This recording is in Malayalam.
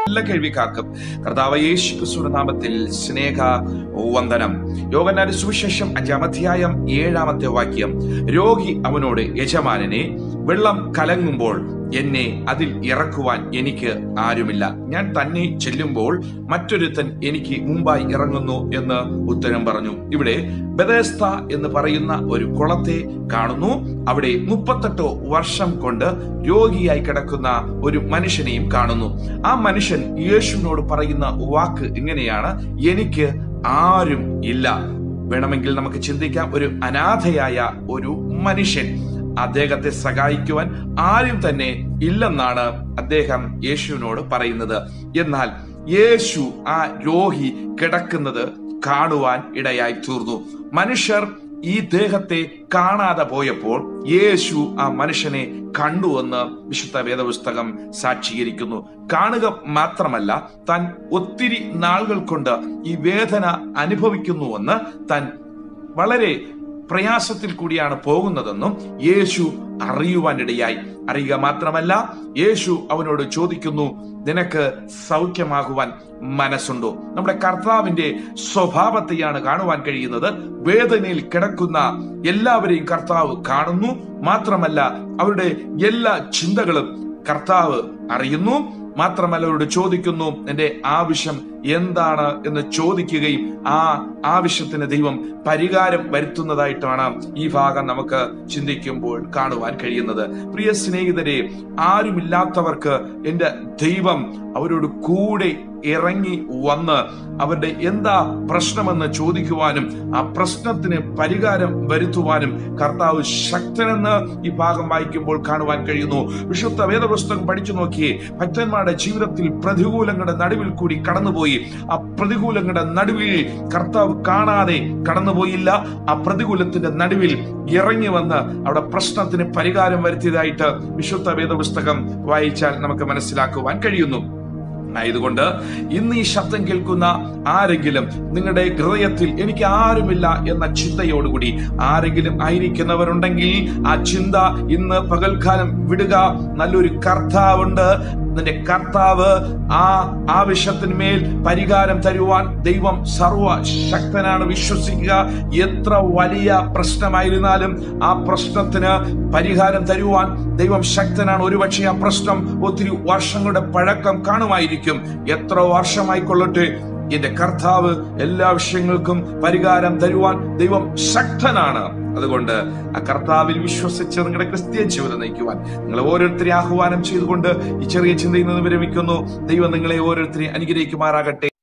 എല്ലാ കേൾവിക്കാർക്കും കർത്താവ് യേശു ക്രിസ്തുവിന്റെ നാമത്തിൽ സ്നേഹ വന്ദനം യോഗനാന്റെ സുവിശേഷം അഞ്ചാം അധ്യായം ഏഴാമത്തെ വാക്യം രോഗി അവനോട് യജമാനനെ വെള്ളം കലങ്ങുമ്പോൾ എന്നെ അതിൽ ഇറക്കുവാൻ എനിക്ക് ആരുമില്ല ഞാൻ തന്നെ ചെല്ലുമ്പോൾ മറ്റൊരുത്തൻ എനിക്ക് മുമ്പായി ഇറങ്ങുന്നു എന്ന് ഉത്തരം പറഞ്ഞു ഇവിടെ ബദേസ്ത എന്ന് പറയുന്ന ഒരു കുളത്തെ കാണുന്നു അവിടെ മുപ്പത്തെട്ടോ വർഷം കൊണ്ട് രോഗിയായി കിടക്കുന്ന ഒരു മനുഷ്യനെയും കാണുന്നു ആ മനുഷ്യൻ യേശുവിനോട് പറയുന്ന വാക്ക് ഇങ്ങനെയാണ് എനിക്ക് ആരും ഇല്ല വേണമെങ്കിൽ നമുക്ക് ചിന്തിക്കാം ഒരു അനാഥയായ ഒരു മനുഷ്യൻ അദ്ദേഹത്തെ സഹായിക്കുവാൻ ആരും തന്നെ ഇല്ലെന്നാണ് അദ്ദേഹം യേശുവിനോട് പറയുന്നത് എന്നാൽ യേശു ആ രോഗി കിടക്കുന്നത് കാണുവാൻ ഇടയായി തീർന്നു മനുഷ്യർ ഈ ദേഹത്തെ കാണാതെ പോയപ്പോൾ യേശു ആ മനുഷ്യനെ കണ്ടുവെന്ന് വിശുദ്ധ വേദപുസ്തകം സാക്ഷീകരിക്കുന്നു കാണുക മാത്രമല്ല താൻ ഒത്തിരി നാളുകൾ കൊണ്ട് ഈ വേദന അനുഭവിക്കുന്നുവെന്ന് താൻ വളരെ പ്രയാസത്തിൽ കൂടിയാണ് പോകുന്നതെന്നും യേശു അറിയുവാനിടയായി അറിയുക മാത്രമല്ല യേശു അവനോട് ചോദിക്കുന്നു നിനക്ക് സൗഖ്യമാകുവാൻ മനസ്സുണ്ടോ നമ്മുടെ കർത്താവിന്റെ സ്വഭാവത്തെയാണ് കാണുവാൻ കഴിയുന്നത് വേദനയിൽ കിടക്കുന്ന എല്ലാവരെയും കർത്താവ് കാണുന്നു മാത്രമല്ല അവരുടെ എല്ലാ ചിന്തകളും കർത്താവ് അറിയുന്നു മാത്രമല്ല അവരോട് ചോദിക്കുന്നു എന്റെ ആവശ്യം എന്താണ് എന്ന് ചോദിക്കുകയും ആ ആവശ്യത്തിന് ദൈവം പരിഹാരം വരുത്തുന്നതായിട്ടാണ് ഈ ഭാഗം നമുക്ക് ചിന്തിക്കുമ്പോൾ കാണുവാൻ കഴിയുന്നത് പ്രിയ സ്നേഹിതരെ ആരുമില്ലാത്തവർക്ക് എന്റെ ദൈവം അവരോട് കൂടെ ഇറങ്ങി വന്ന് അവരുടെ എന്താ പ്രശ്നമെന്ന് ചോദിക്കുവാനും ആ പ്രശ്നത്തിന് പരിഹാരം വരുത്തുവാനും കർത്താവ് ശക്തനെന്ന് ഈ ഭാഗം വായിക്കുമ്പോൾ കാണുവാൻ കഴിയുന്നു വിശുദ്ധ വേദപുസ്തകം പഠിച്ചു നോക്കിയേ ഭക്തന്മാരുടെ ജീവിതത്തിൽ പ്രതികൂലങ്ങളുടെ നടുവിൽ കൂടി കടന്നുപോയി ആ പ്രതികൂലങ്ങളുടെ നടുവിൽ കർത്താവ് കാണാതെ കടന്നുപോയില്ല ആ പ്രതികൂലത്തിന്റെ നടുവിൽ ഇറങ്ങി വന്ന് അവിടെ പ്രശ്നത്തിന് പരിഹാരം വരുത്തിയതായിട്ട് വിശുദ്ധ വേദപുസ്തകം വായിച്ചാൽ നമുക്ക് മനസ്സിലാക്കുവാൻ കഴിയുന്നു ആയതുകൊണ്ട് ഇന്ന് ഈ ശബ്ദം കേൾക്കുന്ന ആരെങ്കിലും നിങ്ങളുടെ ഹൃദയത്തിൽ എനിക്ക് ആരുമില്ല എന്ന ചിന്തയോടുകൂടി ആരെങ്കിലും ആയിരിക്കുന്നവരുണ്ടെങ്കിൽ ആ ചിന്ത ഇന്ന് പകൽക്കാലം വിടുക നല്ലൊരു കർത്താവുണ്ട് നിന്റെ കർത്താവ് ആ ആവശ്യത്തിന്മേൽ പരിഹാരം തരുവാൻ ദൈവം സർവ ശക്തനാണ് വിശ്വസിക്കുക എത്ര വലിയ പ്രശ്നമായിരുന്നാലും ആ പ്രശ്നത്തിന് പരിഹാരം തരുവാൻ ദൈവം ശക്തനാണ് ഒരുപക്ഷെ ആ പ്രശ്നം ഒത്തിരി വർഷങ്ങളുടെ പഴക്കം കാണുമായിരിക്കും എത്ര വർഷമായിക്കൊള്ളട്ടെ എന്റെ കർത്താവ് എല്ലാ വിഷയങ്ങൾക്കും പരിഹാരം തരുവാൻ ദൈവം ശക്തനാണ് അതുകൊണ്ട് ആ കർത്താവിൽ വിശ്വസിച്ച് നിങ്ങളുടെ ക്രിസ്തീയ ജീവിതം നയിക്കുവാൻ നിങ്ങളെ ഓരോരുത്തരെ ആഹ്വാനം ചെയ്തുകൊണ്ട് ഈ ചെറിയ ചിന്തയിൽ നിന്ന് വിരമിക്കുന്നു ദൈവം നിങ്ങളെ ഓരോരുത്തരെ അനുഗ്രഹിക്കുമാറാകട്ടെ